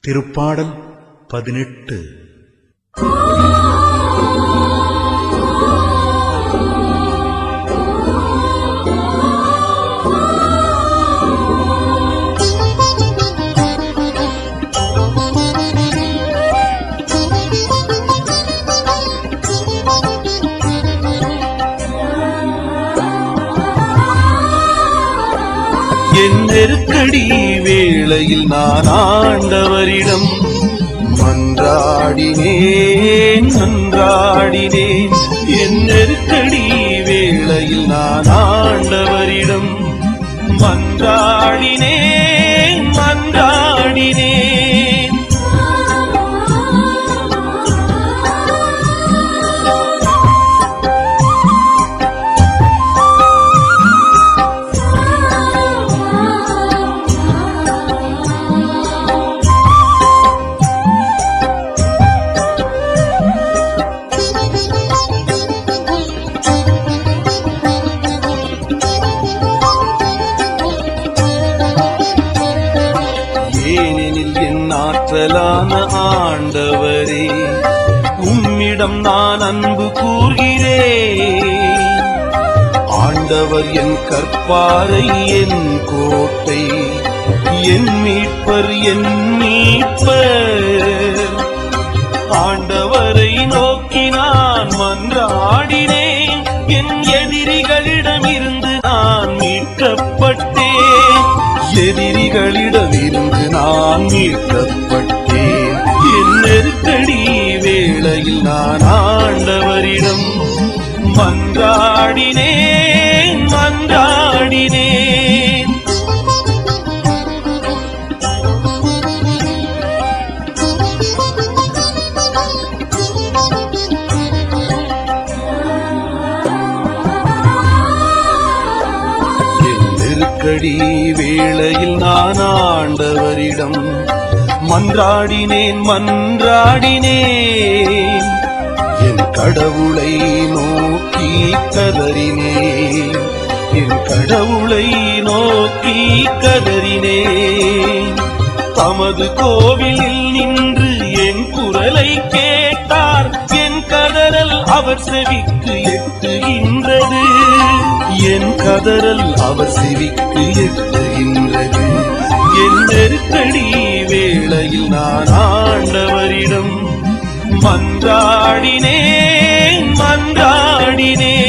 திருப்பாடல் பதினெட்டு என் நெருக்கடி வேளையில் நான் ஆண்டவரிடம் மன்றாடினேன் மன்றாடினேன் என் நெருக்கடி வேளையில் நான் ஆண்டவரிடம் மன்றாடினேன் மன்றாடினேன் ஏனெனில் என் ஆற்றலான ஆண்டவரே உம்மிடம் நான் அன்பு கூறுகிறேன் ஆண்டவர் என் கற்பாரை என் கோட்டை என் மீட்பர் என் மீட்பர் ஆண்டவரை நோக்கி நான் மன்றாடினேன் என் எதிரிகளிடமிருந்து நான் மீட்கப்பட்டேன் எதிரிகளிடமிருந்து நான் மீட்கப்பட்டேன் என் நெருக்கடி வேளையில் நான் ஆண்டவரிடம் மன்றாடினேன் மன்றாடினேன் என் நெருக்கடி வேளையில் நான் ஆண்டவரிடம் மன்றாடினேன் மன்றாடினேன் என் கடவுளை நோக்கி கதறினேன் என் கடவுளை நோக்கி கதறினேன் தமது கோவிலில் நின்று என் குரலை கேட்டார் என் கதறல் அவர் செவிக்கு எட்டுகின்றது என் கதறல் அவர் செவிக்கு எட்டுகின்றது என் நெருக்கடி வேளையில் நான் ஆண்டவரிடம் மன்றாடினேன் மன்றாடினேன்